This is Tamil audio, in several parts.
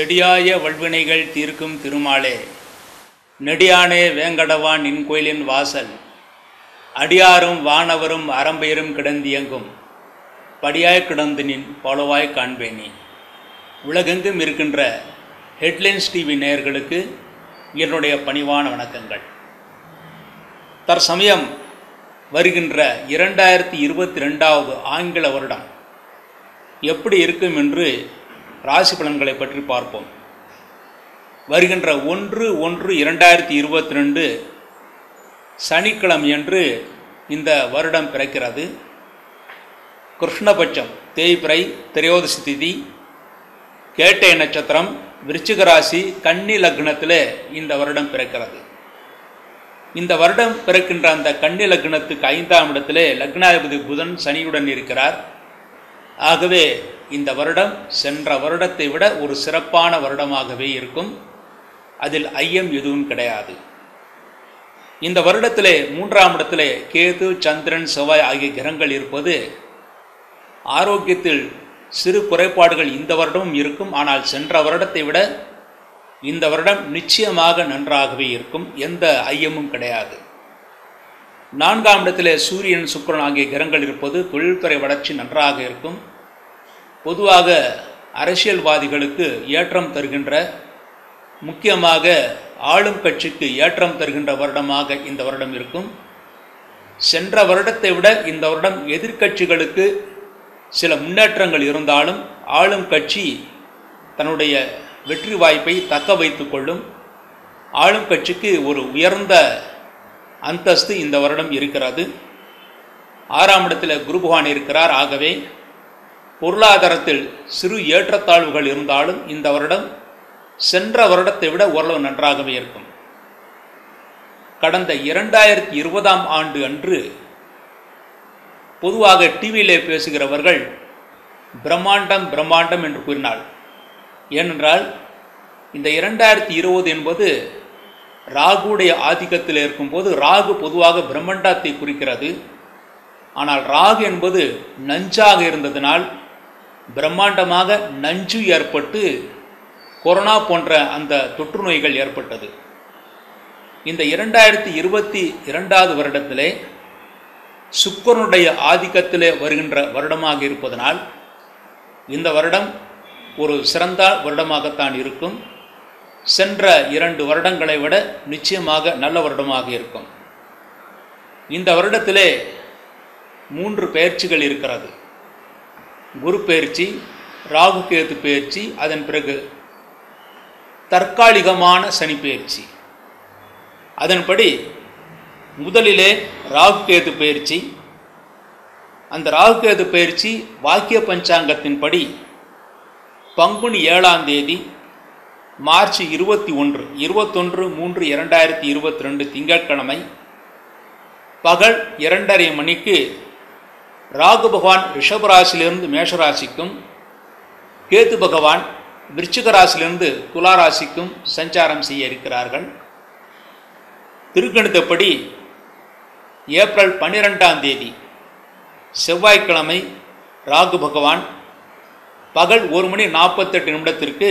செடியாய வல்வினைகள் தீர்க்கும் திருமாலே நெடியானே வேங்கடவான் நின் கோயிலின் வாசல் அடியாரும் வானவரும் அறம்பெயரும் கிடந்தியங்கும் படியாய் கிடந்து நின் போலவாய் காண்பேனி உலகெங்கும் இருக்கின்ற ஹெட்லைன்ஸ் டிவி நேயர்களுக்கு என்னுடைய பணிவான வணக்கங்கள் தற்சமயம் வருகின்ற இரண்டாயிரத்தி இருபத்தி ரெண்டாவது ஆங்கில வருடம் எப்படி இருக்கும் என்று ராசி பலன்களை பற்றி பார்ப்போம் வருகின்ற ஒன்று ஒன்று இரண்டாயிரத்தி இருபத்தி ரெண்டு சனிக்கிழமையன்று இந்த வருடம் பிறக்கிறது கிருஷ்ணபட்சம் தேய்பிறை திரையோதசி திதி கேட்டை நட்சத்திரம் விருச்சிக ராசி கன்னி லக்னத்தில் இந்த வருடம் பிறக்கிறது இந்த வருடம் பிறக்கின்ற அந்த கன்னி லக்னத்துக்கு ஐந்தாம் இடத்திலே லக்னாதிபதி புதன் சனியுடன் இருக்கிறார் ஆகவே இந்த வருடம் சென்ற வருடத்தை விட ஒரு சிறப்பான வருடமாகவே இருக்கும் அதில் ஐயம் எதுவும் கிடையாது இந்த வருடத்திலே மூன்றாம் இடத்திலே கேது சந்திரன் செவ்வாய் ஆகிய கிரகங்கள் இருப்பது ஆரோக்கியத்தில் சிறு குறைபாடுகள் இந்த வருடமும் இருக்கும் ஆனால் சென்ற வருடத்தை விட இந்த வருடம் நிச்சயமாக நன்றாகவே இருக்கும் எந்த ஐயமும் கிடையாது நான்காம் இடத்திலே சூரியன் சுக்கிரன் ஆகிய கிரகங்கள் இருப்பது தொழில்துறை வளர்ச்சி நன்றாக இருக்கும் பொதுவாக அரசியல்வாதிகளுக்கு ஏற்றம் தருகின்ற முக்கியமாக ஆளும் கட்சிக்கு ஏற்றம் தருகின்ற வருடமாக இந்த வருடம் இருக்கும் சென்ற வருடத்தை விட இந்த வருடம் எதிர்க்கட்சிகளுக்கு சில முன்னேற்றங்கள் இருந்தாலும் ஆளும் கட்சி தன்னுடைய வெற்றி வாய்ப்பை தக்க வைத்து கொள்ளும் ஆளும் கட்சிக்கு ஒரு உயர்ந்த அந்தஸ்து இந்த வருடம் இருக்கிறது ஆறாம் இடத்தில் குரு பகவான் இருக்கிறார் ஆகவே பொருளாதாரத்தில் சிறு ஏற்றத்தாழ்வுகள் இருந்தாலும் இந்த வருடம் சென்ற வருடத்தை விட ஓரளவு நன்றாகவே இருக்கும் கடந்த இரண்டாயிரத்தி இருபதாம் ஆண்டு அன்று பொதுவாக டிவியிலே பேசுகிறவர்கள் பிரம்மாண்டம் பிரம்மாண்டம் என்று கூறினாள் ஏனென்றால் இந்த இரண்டாயிரத்தி இருபது என்பது ராகுடைய ஆதிக்கத்தில் இருக்கும்போது ராகு பொதுவாக பிரம்மாண்டத்தை குறிக்கிறது ஆனால் ராகு என்பது நஞ்சாக இருந்ததினால் பிரம்மாண்டமாக நஞ்சு ஏற்பட்டு கொரோனா போன்ற அந்த தொற்று நோய்கள் ஏற்பட்டது இந்த இரண்டாயிரத்தி இருபத்தி இரண்டாவது வருடத்திலே சுக்கரனுடைய ஆதிக்கத்திலே வருகின்ற வருடமாக இருப்பதனால் இந்த வருடம் ஒரு சிறந்த வருடமாகத்தான் இருக்கும் சென்ற இரண்டு வருடங்களை விட நிச்சயமாக நல்ல வருடமாக இருக்கும் இந்த வருடத்திலே மூன்று பயிற்சிகள் இருக்கிறது குரு பயிற்சி ராகு கேது பயிற்சி அதன் பிறகு தற்காலிகமான சனி பயிற்சி அதன்படி முதலிலே ராகு கேது பயிற்சி அந்த ராகு கேது பயிற்சி வாக்கிய பஞ்சாங்கத்தின்படி பங்குனி ஏழாம் தேதி மார்ச் இருபத்தி ஒன்று இருபத்தொன்று மூன்று இரண்டாயிரத்தி இருபத்தி ரெண்டு திங்கட்கிழமை பகல் இரண்டரை மணிக்கு ராகு பகவான் ரிஷபராசிலிருந்து மேஷராசிக்கும் கேது பகவான் விருச்சிக ராசிலிருந்து துளாராசிக்கும் சஞ்சாரம் செய்ய இருக்கிறார்கள் திருக்கணித்தப்படி ஏப்ரல் பன்னிரெண்டாம் தேதி செவ்வாய்க்கிழமை ராகு பகவான் பகல் ஒரு மணி நாற்பத்தெட்டு நிமிடத்திற்கு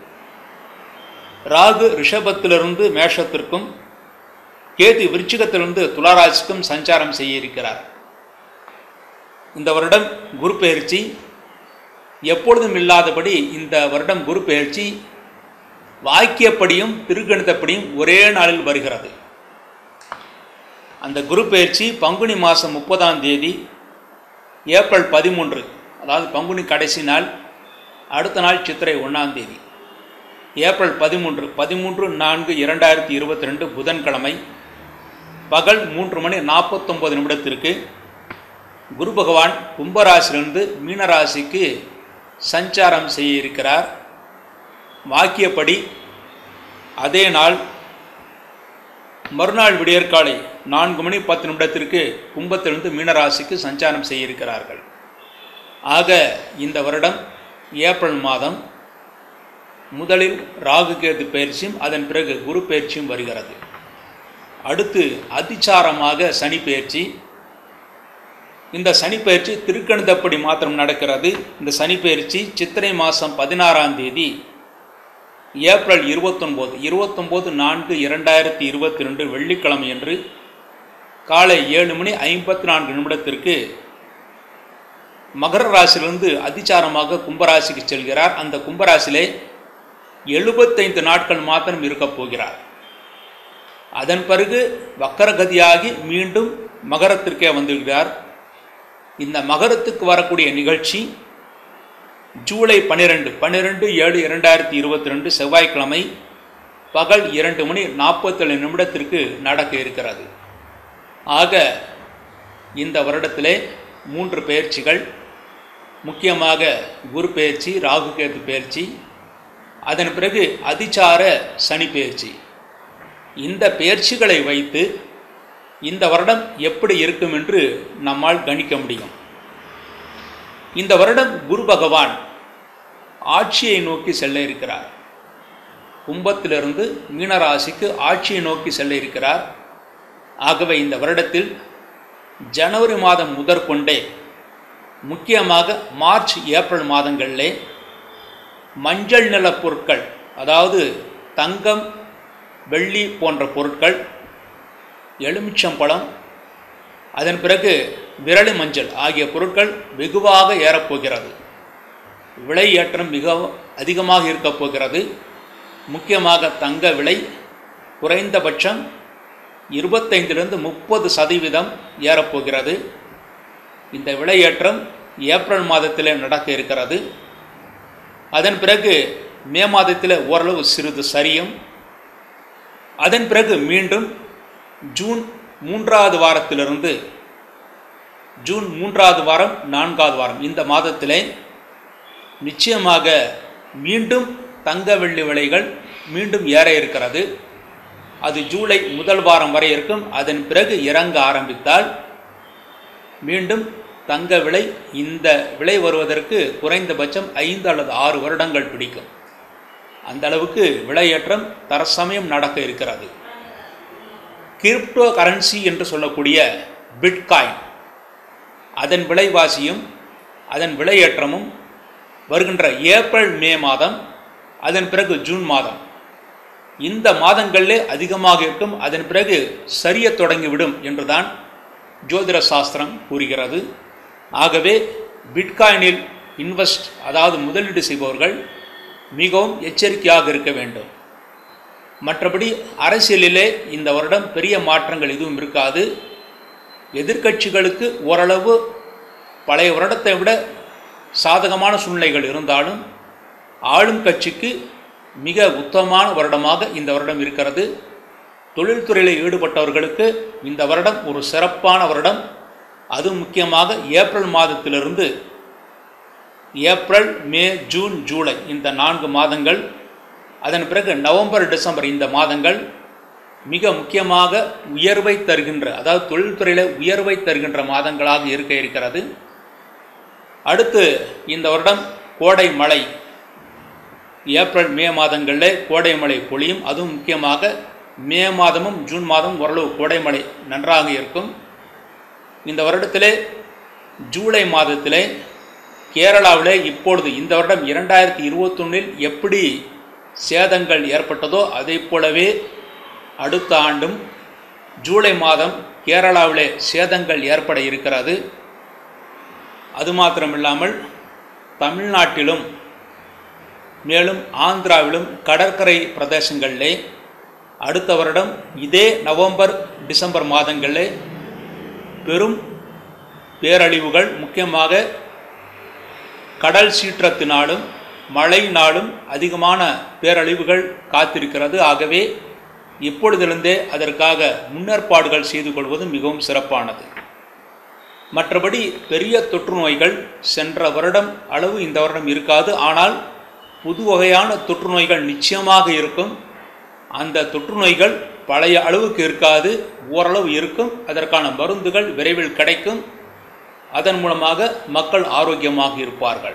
ராகு ரிஷபத்திலிருந்து மேஷத்திற்கும் கேது விருச்சிகத்திலிருந்து துளாராசிக்கும் சஞ்சாரம் செய்ய இருக்கிறார் இந்த வருடம் குரு பயிற்சி எப்பொழுதும் இல்லாதபடி இந்த வருடம் குரு பயிற்சி வாக்கியப்படியும் திருக்கணித்தப்படியும் ஒரே நாளில் வருகிறது அந்த குரு பயிற்சி பங்குனி மாதம் முப்பதாம் தேதி ஏப்ரல் பதிமூன்று அதாவது பங்குனி கடைசி நாள் அடுத்த நாள் சித்திரை ஒன்றாம் தேதி ஏப்ரல் பதிமூன்று பதிமூன்று நான்கு இரண்டாயிரத்தி இருபத்தி ரெண்டு புதன்கிழமை பகல் மூன்று மணி நாற்பத்தொம்பது நிமிடத்திற்கு குரு பகவான் கும்பராசிலிருந்து மீனராசிக்கு சஞ்சாரம் செய்ய இருக்கிறார் வாக்கியப்படி அதே நாள் மறுநாள் விடியற்காலை நான்கு மணி பத்து நிமிடத்திற்கு கும்பத்திலிருந்து மீனராசிக்கு சஞ்சாரம் செய்ய இருக்கிறார்கள் ஆக இந்த வருடம் ஏப்ரல் மாதம் முதலில் ராகு கேது பயிற்சியும் அதன் பிறகு குரு பயிற்சியும் வருகிறது அடுத்து அதிச்சாரமாக சனி பயிற்சி இந்த சனிப்பெயர்ச்சி திருக்கணிதப்படி மாத்திரம் நடக்கிறது இந்த சனிப்பெயர்ச்சி சித்திரை மாதம் பதினாறாம் தேதி ஏப்ரல் இருபத்தொன்பது இருபத்தொம்போது நான்கு இரண்டாயிரத்தி இருபத்தி ரெண்டு வெள்ளிக்கிழமை அன்று காலை ஏழு மணி ஐம்பத்தி நான்கு நிமிடத்திற்கு மகர ராசியிலிருந்து அதிச்சாரமாக கும்பராசிக்கு செல்கிறார் அந்த கும்பராசியிலே எழுபத்தைந்து நாட்கள் மாத்திரம் இருக்கப் போகிறார் அதன் பிறகு வக்கரகதியாகி மீண்டும் மகரத்திற்கே வந்துவிடுகிறார் இந்த மகரத்துக்கு வரக்கூடிய நிகழ்ச்சி ஜூலை பன்னிரெண்டு பன்னிரெண்டு ஏழு இரண்டாயிரத்தி இருபத்தி ரெண்டு செவ்வாய்க்கிழமை பகல் இரண்டு மணி நாற்பத்தேழு நிமிடத்திற்கு நடக்க இருக்கிறது ஆக இந்த வருடத்திலே மூன்று பயிற்சிகள் முக்கியமாக குரு பயிற்சி ராகு கேது பயிற்சி அதன் பிறகு அதிச்சார சனி பயிற்சி இந்த பயிற்சிகளை வைத்து இந்த வருடம் எப்படி இருக்கும் என்று நம்மால் கணிக்க முடியும் இந்த வருடம் குரு பகவான் ஆட்சியை நோக்கி செல்ல இருக்கிறார் கும்பத்திலிருந்து மீனராசிக்கு ஆட்சியை நோக்கி செல்ல இருக்கிறார் ஆகவே இந்த வருடத்தில் ஜனவரி மாதம் முதற்கொண்டே முக்கியமாக மார்ச் ஏப்ரல் மாதங்களிலே மஞ்சள் நில பொருட்கள் அதாவது தங்கம் வெள்ளி போன்ற பொருட்கள் எலுமிச்சம்பழம் அதன் பிறகு விரலி மஞ்சள் ஆகிய பொருட்கள் வெகுவாக ஏறப்போகிறது விலை ஏற்றம் மிக அதிகமாக இருக்கப் போகிறது முக்கியமாக தங்க விலை குறைந்தபட்சம் இருபத்தைந்திலிருந்து முப்பது சதவீதம் ஏறப்போகிறது இந்த விலையேற்றம் ஏப்ரல் மாதத்தில் நடக்க இருக்கிறது அதன் பிறகு மே மாதத்தில் ஓரளவு சிறிது சரியும் அதன் பிறகு மீண்டும் ஜூன் மூன்றாவது வாரத்திலிருந்து ஜூன் மூன்றாவது வாரம் நான்காவது வாரம் இந்த மாதத்திலே நிச்சயமாக மீண்டும் தங்க வெள்ளி விலைகள் மீண்டும் ஏற இருக்கிறது அது ஜூலை முதல் வாரம் வரை இருக்கும் அதன் பிறகு இறங்க ஆரம்பித்தால் மீண்டும் தங்க விலை இந்த விலை வருவதற்கு குறைந்தபட்சம் ஐந்து அல்லது ஆறு வருடங்கள் பிடிக்கும் அந்த அளவுக்கு விலையேற்றம் தற்சமயம் நடக்க இருக்கிறது கிரிப்டோ கரன்சி என்று சொல்லக்கூடிய பிட்காயின் அதன் விலைவாசியும் அதன் விலையேற்றமும் வருகின்ற ஏப்ரல் மே மாதம் அதன் பிறகு ஜூன் மாதம் இந்த மாதங்களிலே அதிகமாக இருக்கும் அதன் பிறகு சரிய தொடங்கிவிடும் என்றுதான் ஜோதிட சாஸ்திரம் கூறுகிறது ஆகவே பிட்காயினில் இன்வெஸ்ட் அதாவது முதலீடு செய்பவர்கள் மிகவும் எச்சரிக்கையாக இருக்க வேண்டும் மற்றபடி அரசியலிலே இந்த வருடம் பெரிய மாற்றங்கள் எதுவும் இருக்காது எதிர்க்கட்சிகளுக்கு ஓரளவு பழைய வருடத்தை விட சாதகமான சூழ்நிலைகள் இருந்தாலும் ஆளும் கட்சிக்கு மிக உத்தமமான வருடமாக இந்த வருடம் இருக்கிறது தொழில்துறையில் ஈடுபட்டவர்களுக்கு இந்த வருடம் ஒரு சிறப்பான வருடம் அது முக்கியமாக ஏப்ரல் மாதத்திலிருந்து ஏப்ரல் மே ஜூன் ஜூலை இந்த நான்கு மாதங்கள் அதன் பிறகு நவம்பர் டிசம்பர் இந்த மாதங்கள் மிக முக்கியமாக உயர்வை தருகின்ற அதாவது தொழில்துறையில் உயர்வை தருகின்ற மாதங்களாக இருக்க இருக்கிறது அடுத்து இந்த வருடம் கோடை மழை ஏப்ரல் மே மாதங்களில் கோடை மழை பொழியும் அதுவும் முக்கியமாக மே மாதமும் ஜூன் மாதமும் ஓரளவு கோடை மழை நன்றாக இருக்கும் இந்த வருடத்திலே ஜூலை மாதத்திலே கேரளாவிலே இப்பொழுது இந்த வருடம் இரண்டாயிரத்தி இருபத்தொன்னில் எப்படி சேதங்கள் ஏற்பட்டதோ அதை போலவே அடுத்த ஆண்டும் ஜூலை மாதம் கேரளாவிலே சேதங்கள் ஏற்பட இருக்கிறது அது மாத்திரமில்லாமல் தமிழ்நாட்டிலும் மேலும் ஆந்திராவிலும் கடற்கரை பிரதேசங்களிலே அடுத்த வருடம் இதே நவம்பர் டிசம்பர் மாதங்களிலே பெரும் பேரழிவுகள் முக்கியமாக கடல் சீற்றத்தினாலும் மழையினாலும் அதிகமான பேரழிவுகள் காத்திருக்கிறது ஆகவே இப்பொழுதிலிருந்தே அதற்காக முன்னேற்பாடுகள் செய்து கொள்வது மிகவும் சிறப்பானது மற்றபடி பெரிய தொற்று நோய்கள் சென்ற வருடம் அளவு இந்த வருடம் இருக்காது ஆனால் புது வகையான தொற்று நோய்கள் நிச்சயமாக இருக்கும் அந்த தொற்று நோய்கள் பழைய அளவுக்கு இருக்காது ஓரளவு இருக்கும் அதற்கான மருந்துகள் விரைவில் கிடைக்கும் அதன் மூலமாக மக்கள் ஆரோக்கியமாக இருப்பார்கள்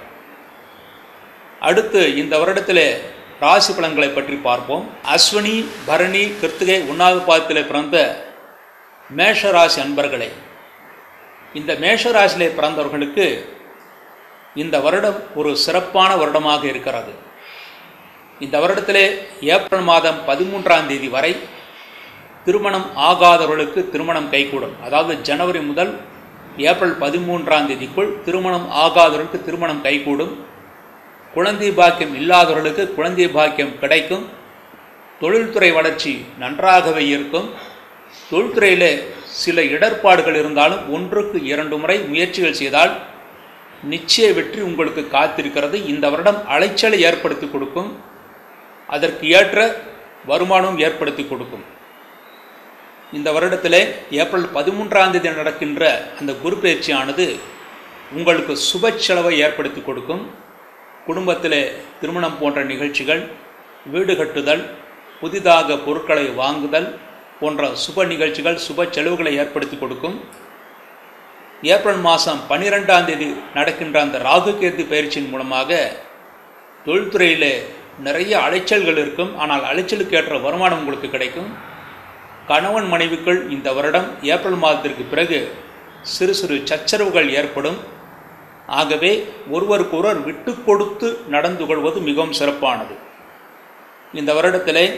அடுத்து இந்த வருடத்திலே ராசி பலன்களை பற்றி பார்ப்போம் அஸ்வினி பரணி கிருத்திகை உண்ணாவது பாதத்தில் பிறந்த மேஷ ராசி அன்பர்களே இந்த மேஷ ராசியிலே பிறந்தவர்களுக்கு இந்த வருடம் ஒரு சிறப்பான வருடமாக இருக்கிறது இந்த வருடத்திலே ஏப்ரல் மாதம் பதிமூன்றாம் தேதி வரை திருமணம் ஆகாதவர்களுக்கு திருமணம் கைகூடும் அதாவது ஜனவரி முதல் ஏப்ரல் பதிமூன்றாம் தேதிக்குள் திருமணம் ஆகாதவர்களுக்கு திருமணம் கைகூடும் குழந்தை பாக்கியம் இல்லாதவர்களுக்கு குழந்தை பாக்கியம் கிடைக்கும் தொழில்துறை வளர்ச்சி நன்றாகவே இருக்கும் தொழில்துறையில் சில இடர்பாடுகள் இருந்தாலும் ஒன்றுக்கு இரண்டு முறை முயற்சிகள் செய்தால் நிச்சய வெற்றி உங்களுக்கு காத்திருக்கிறது இந்த வருடம் அலைச்சலை ஏற்படுத்தி கொடுக்கும் அதற்கு ஏற்ற வருமானம் ஏற்படுத்தி கொடுக்கும் இந்த வருடத்திலே ஏப்ரல் பதிமூன்றாம் தேதி நடக்கின்ற அந்த குரு பயிற்சியானது உங்களுக்கு சுப செலவை ஏற்படுத்தி கொடுக்கும் குடும்பத்திலே திருமணம் போன்ற நிகழ்ச்சிகள் வீடு கட்டுதல் புதிதாக பொருட்களை வாங்குதல் போன்ற சுப நிகழ்ச்சிகள் சுப செலவுகளை ஏற்படுத்தி கொடுக்கும் ஏப்ரல் மாதம் பன்னிரெண்டாம் தேதி நடக்கின்ற அந்த ராகு கேத்து பயிற்சியின் மூலமாக தொழில்துறையில் நிறைய அலைச்சல்கள் இருக்கும் ஆனால் அலைச்சலுக்கு ஏற்ற வருமானம் உங்களுக்கு கிடைக்கும் கணவன் மனைவிக்குள் இந்த வருடம் ஏப்ரல் மாதத்திற்கு பிறகு சிறு சிறு சச்சரவுகள் ஏற்படும் ஆகவே ஒருவருக்கொருவர் விட்டு கொடுத்து நடந்து கொள்வது மிகவும் சிறப்பானது இந்த வருடத்திலே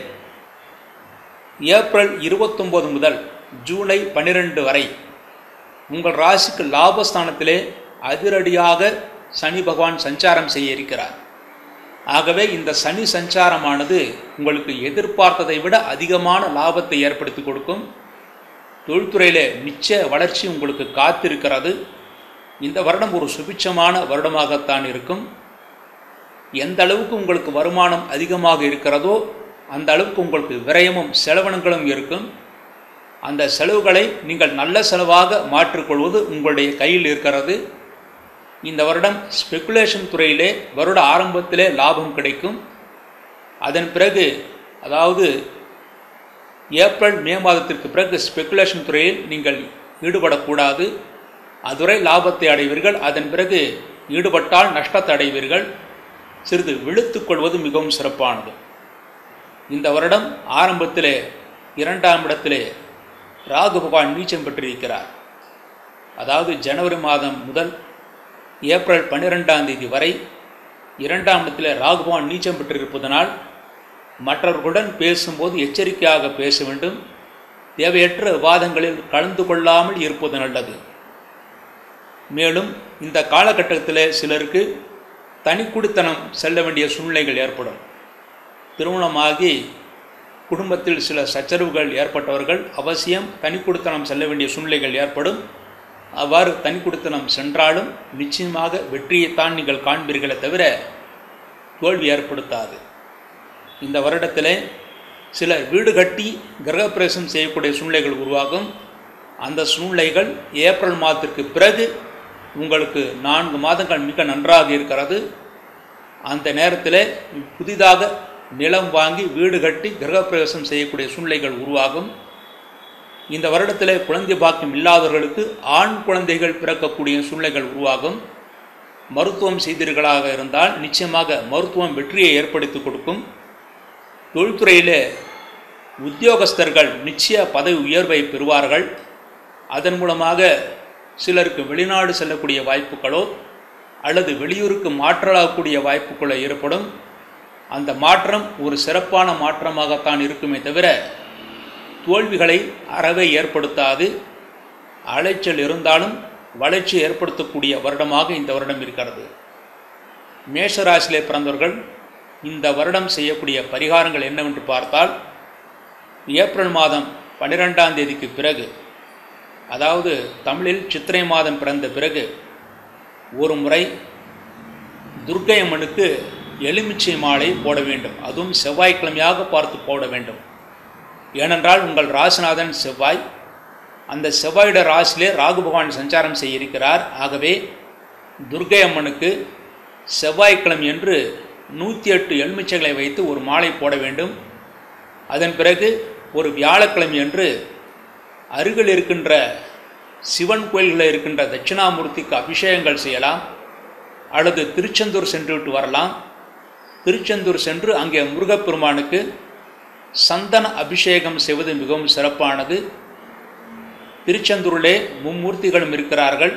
ஏப்ரல் இருபத்தொம்போது முதல் ஜூலை பன்னிரெண்டு வரை உங்கள் ராசிக்கு லாபஸ்தானத்திலே அதிரடியாக சனி பகவான் சஞ்சாரம் செய்ய இருக்கிறார் ஆகவே இந்த சனி சஞ்சாரமானது உங்களுக்கு எதிர்பார்த்ததை விட அதிகமான லாபத்தை ஏற்படுத்தி கொடுக்கும் தொழில்துறையில் நிச்சய வளர்ச்சி உங்களுக்கு காத்திருக்கிறது இந்த வருடம் ஒரு சுபிட்சமான வருடமாகத்தான் இருக்கும் எந்த அளவுக்கு உங்களுக்கு வருமானம் அதிகமாக இருக்கிறதோ அந்த அளவுக்கு உங்களுக்கு விரயமும் செலவினங்களும் இருக்கும் அந்த செலவுகளை நீங்கள் நல்ல செலவாக மாற்றிக்கொள்வது உங்களுடைய கையில் இருக்கிறது இந்த வருடம் ஸ்பெக்குலேஷன் துறையிலே வருட ஆரம்பத்திலே லாபம் கிடைக்கும் அதன் பிறகு அதாவது ஏப்ரல் மே மாதத்திற்கு பிறகு ஸ்பெக்குலேஷன் துறையில் நீங்கள் ஈடுபடக்கூடாது அதுவரை லாபத்தை அடைவீர்கள் அதன் பிறகு ஈடுபட்டால் நஷ்டத்தை அடைவீர்கள் சிறிது விழுத்து கொள்வது மிகவும் சிறப்பானது இந்த வருடம் ஆரம்பத்திலே இரண்டாம் இடத்திலே ராகு பகவான் நீச்சம் பெற்றிருக்கிறார் அதாவது ஜனவரி மாதம் முதல் ஏப்ரல் பன்னிரெண்டாம் தேதி வரை இரண்டாம் இடத்தில் ராகு பகவான் நீச்சம் பெற்றிருப்பதனால் மற்றவர்களுடன் பேசும்போது எச்சரிக்கையாக பேச வேண்டும் தேவையற்ற விவாதங்களில் கலந்து கொள்ளாமல் இருப்பது நல்லது மேலும் இந்த காலகட்டத்தில் சிலருக்கு தனிக்குடித்தனம் செல்ல வேண்டிய சூழ்நிலைகள் ஏற்படும் திருமணமாகி குடும்பத்தில் சில சச்சரவுகள் ஏற்பட்டவர்கள் அவசியம் தனிக்குடித்தனம் செல்ல வேண்டிய சூழ்நிலைகள் ஏற்படும் அவ்வாறு தனிக்குடித்தனம் சென்றாலும் நிச்சயமாக வெற்றியைத்தான் நீங்கள் காண்பீர்களே தவிர தோல்வி ஏற்படுத்தாது இந்த வருடத்தில் சிலர் வீடு கட்டி கிரகப்பிரவேசம் செய்யக்கூடிய சூழ்நிலைகள் உருவாகும் அந்த சூழ்நிலைகள் ஏப்ரல் மாதத்திற்கு பிறகு உங்களுக்கு நான்கு மாதங்கள் மிக நன்றாக இருக்கிறது அந்த நேரத்தில் புதிதாக நிலம் வாங்கி வீடு கட்டி கிரகப்பிரவேசம் செய்யக்கூடிய சூழ்நிலைகள் உருவாகும் இந்த வருடத்தில் குழந்தை பாக்கியம் இல்லாதவர்களுக்கு ஆண் குழந்தைகள் பிறக்கக்கூடிய சூழ்நிலைகள் உருவாகும் மருத்துவம் செய்தீர்களாக இருந்தால் நிச்சயமாக மருத்துவம் வெற்றியை ஏற்படுத்தி கொடுக்கும் தொழில்துறையில் உத்தியோகஸ்தர்கள் நிச்சய பதவி உயர்வை பெறுவார்கள் அதன் மூலமாக சிலருக்கு வெளிநாடு செல்லக்கூடிய வாய்ப்புகளோ அல்லது வெளியூருக்கு மாற்றலாகக்கூடிய வாய்ப்புகளோ ஏற்படும் அந்த மாற்றம் ஒரு சிறப்பான மாற்றமாகத்தான் இருக்குமே தவிர தோல்விகளை அறவே ஏற்படுத்தாது அலைச்சல் இருந்தாலும் வளர்ச்சி ஏற்படுத்தக்கூடிய வருடமாக இந்த வருடம் இருக்கிறது மேஷராசியிலே பிறந்தவர்கள் இந்த வருடம் செய்யக்கூடிய பரிகாரங்கள் என்னவென்று பார்த்தால் ஏப்ரல் மாதம் பன்னிரெண்டாம் தேதிக்கு பிறகு அதாவது தமிழில் சித்திரை மாதம் பிறந்த பிறகு ஒரு முறை துர்க்கை அம்மனுக்கு எலுமிச்சை மாலை போட வேண்டும் அதுவும் செவ்வாய்க்கிழமையாக பார்த்து போட வேண்டும் ஏனென்றால் உங்கள் ராசிநாதன் செவ்வாய் அந்த செவ்வாயுடைய ராசியிலே ராகு பகவான் சஞ்சாரம் செய்ய இருக்கிறார் ஆகவே துர்க்கை அம்மனுக்கு செவ்வாய்க்கிழமை என்று நூற்றி எட்டு எலுமிச்சைகளை வைத்து ஒரு மாலை போட வேண்டும் அதன் பிறகு ஒரு வியாழக்கிழமை என்று அருகில் இருக்கின்ற சிவன் கோயில்களில் இருக்கின்ற தட்சிணாமூர்த்திக்கு அபிஷேகங்கள் செய்யலாம் அல்லது திருச்செந்தூர் சென்றுவிட்டு வரலாம் திருச்செந்தூர் சென்று அங்கே முருகப்பெருமானுக்கு சந்தன அபிஷேகம் செய்வது மிகவும் சிறப்பானது திருச்செந்தூரிலே மும்மூர்த்திகளும் இருக்கிறார்கள்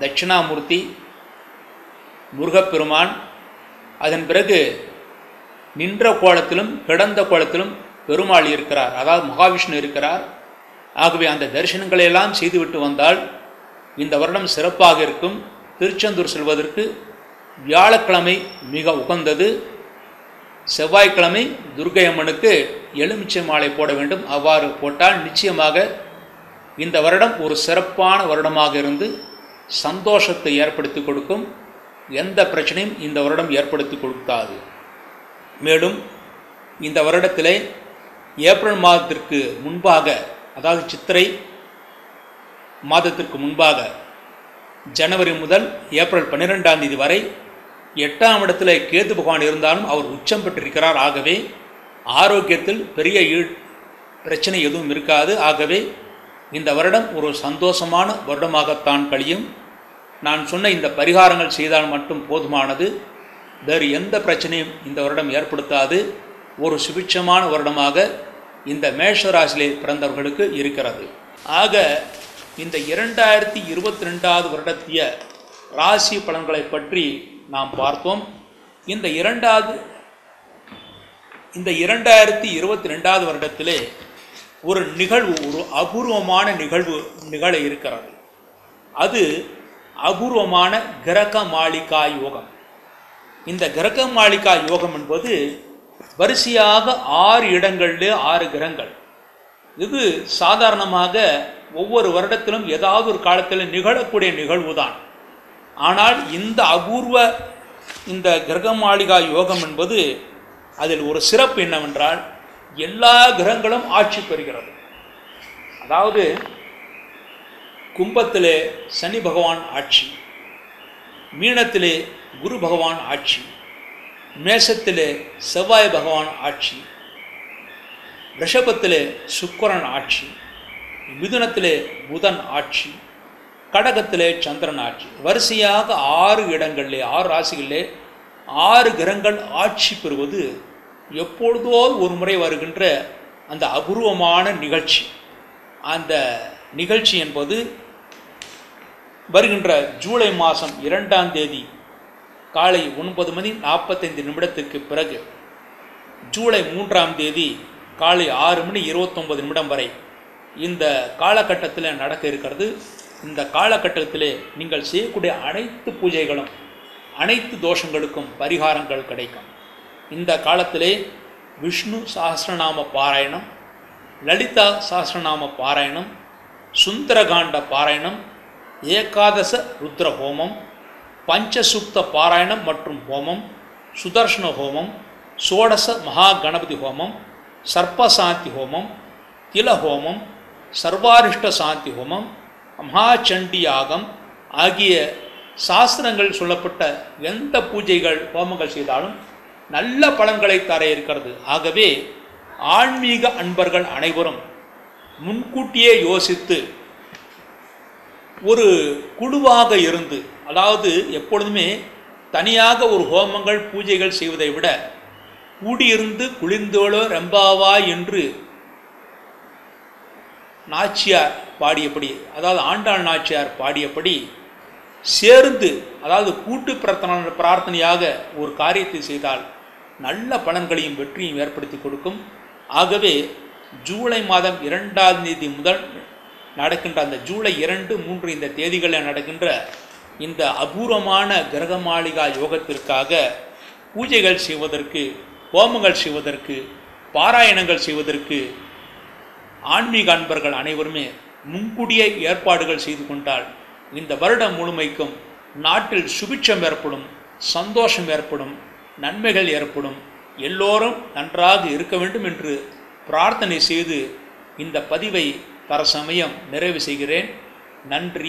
தட்சிணாமூர்த்தி முருகப்பெருமான் அதன் பிறகு நின்ற கோலத்திலும் கிடந்த கோலத்திலும் பெருமாள் இருக்கிறார் அதாவது மகாவிஷ்ணு இருக்கிறார் ஆகவே அந்த தரிசனங்களை எல்லாம் செய்துவிட்டு வந்தால் இந்த வருடம் சிறப்பாக இருக்கும் திருச்செந்தூர் செல்வதற்கு வியாழக்கிழமை மிக உகந்தது செவ்வாய்க்கிழமை துர்க்கை அம்மனுக்கு எலுமிச்சை மாலை போட வேண்டும் அவ்வாறு போட்டால் நிச்சயமாக இந்த வருடம் ஒரு சிறப்பான வருடமாக இருந்து சந்தோஷத்தை ஏற்படுத்தி கொடுக்கும் எந்த பிரச்சனையும் இந்த வருடம் ஏற்படுத்தி கொடுக்காது மேலும் இந்த வருடத்திலே ஏப்ரல் மாதத்திற்கு முன்பாக அதாவது சித்திரை மாதத்திற்கு முன்பாக ஜனவரி முதல் ஏப்ரல் பன்னிரெண்டாம் தேதி வரை எட்டாம் இடத்துல கேது பகவான் இருந்தாலும் அவர் உச்சம் பெற்றிருக்கிறார் ஆகவே ஆரோக்கியத்தில் பெரிய ஈ- பிரச்சனை எதுவும் இருக்காது ஆகவே இந்த வருடம் ஒரு சந்தோஷமான வருடமாகத்தான் கழியும் நான் சொன்ன இந்த பரிகாரங்கள் செய்தால் மட்டும் போதுமானது வேறு எந்த பிரச்சனையும் இந்த வருடம் ஏற்படுத்தாது ஒரு சுபிட்சமான வருடமாக இந்த மேஷ ராசியிலே பிறந்தவர்களுக்கு இருக்கிறது ஆக இந்த இரண்டாயிரத்தி இருபத்தி ரெண்டாவது வருடத்திய ராசி பலன்களை பற்றி நாம் பார்த்தோம் இந்த இரண்டாவது இந்த இரண்டாயிரத்தி இருபத்தி ரெண்டாவது வருடத்திலே ஒரு நிகழ்வு ஒரு அபூர்வமான நிகழ்வு நிகழ இருக்கிறது அது அபூர்வமான கிரக மாளிகா யோகம் இந்த கிரக மாளிகா யோகம் என்பது வரிசையாக ஆறு இடங்களிலே ஆறு கிரகங்கள் இது சாதாரணமாக ஒவ்வொரு வருடத்திலும் ஏதாவது ஒரு காலத்தில் நிகழக்கூடிய நிகழ்வு தான் ஆனால் இந்த அபூர்வ இந்த கிரக மாளிகா யோகம் என்பது அதில் ஒரு சிறப்பு என்னவென்றால் எல்லா கிரகங்களும் ஆட்சி பெறுகிறது அதாவது கும்பத்திலே சனி பகவான் ஆட்சி மீனத்திலே குரு பகவான் ஆட்சி மேஷத்திலே செவ்வாய் பகவான் ஆட்சி ரிஷபத்திலே சுக்கிரன் ஆட்சி மிதுனத்திலே புதன் ஆட்சி கடகத்திலே சந்திரன் ஆட்சி வரிசையாக ஆறு இடங்களிலே ஆறு ராசிகளிலே ஆறு கிரகங்கள் ஆட்சி பெறுவது எப்பொழுதோ ஒரு முறை வருகின்ற அந்த அபூர்வமான நிகழ்ச்சி அந்த நிகழ்ச்சி என்பது வருகின்ற ஜூலை மாதம் இரண்டாம் தேதி காலை ஒன்பது மணி நாற்பத்தைந்து நிமிடத்திற்கு பிறகு ஜூலை மூன்றாம் தேதி காலை ஆறு மணி இருபத்தொன்பது நிமிடம் வரை இந்த காலகட்டத்தில் நடக்க இருக்கிறது இந்த காலகட்டத்திலே நீங்கள் செய்யக்கூடிய அனைத்து பூஜைகளும் அனைத்து தோஷங்களுக்கும் பரிகாரங்கள் கிடைக்கும் இந்த காலத்திலே விஷ்ணு சஹஸ்ரநாம பாராயணம் லலிதா சஹஸ்ரநாம பாராயணம் சுந்தரகாண்ட பாராயணம் ஏகாதச ருத்ர ஹோமம் பஞ்சசுக்த பாராயணம் மற்றும் ஹோமம் சுதர்ஷன ஹோமம் சோடச மகா கணபதி ஹோமம் சர்ப்பசாந்தி ஹோமம் தில ஹோமம் சர்வாரிஷ்ட சாந்தி ஹோமம் மகாச்சண்டி யாகம் ஆகிய சாஸ்திரங்கள் சொல்லப்பட்ட எந்த பூஜைகள் ஹோமங்கள் செய்தாலும் நல்ல பலன்களை தர இருக்கிறது ஆகவே ஆன்மீக அன்பர்கள் அனைவரும் முன்கூட்டியே யோசித்து ஒரு குழுவாக இருந்து அதாவது எப்பொழுதுமே தனியாக ஒரு ஹோமங்கள் பூஜைகள் செய்வதை விட கூடியிருந்து குளிர்ந்தோளோ ரெம்பாவா என்று நாச்சியார் பாடியபடி அதாவது ஆண்டாள் நாச்சியார் பாடியபடி சேர்ந்து அதாவது கூட்டு பிரார்த்தனை பிரார்த்தனையாக ஒரு காரியத்தை செய்தால் நல்ல பலன்களையும் வெற்றியும் ஏற்படுத்தி கொடுக்கும் ஆகவே ஜூலை மாதம் இரண்டாம் தேதி முதல் நடக்கின்ற அந்த ஜூலை இரண்டு மூன்று இந்த தேதிகளில் நடக்கின்ற இந்த அபூர்வமான கிரக மாளிகா யோகத்திற்காக பூஜைகள் செய்வதற்கு ஹோமங்கள் செய்வதற்கு பாராயணங்கள் செய்வதற்கு ஆன்மீக அன்பர்கள் அனைவருமே முன்கூடிய ஏற்பாடுகள் செய்து கொண்டால் இந்த வருடம் முழுமைக்கும் நாட்டில் சுபிட்சம் ஏற்படும் சந்தோஷம் ஏற்படும் நன்மைகள் ஏற்படும் எல்லோரும் நன்றாக இருக்க வேண்டும் என்று பிரார்த்தனை செய்து இந்த பதிவை தரசமயம் நிறைவு செய்கிறேன் நன்றி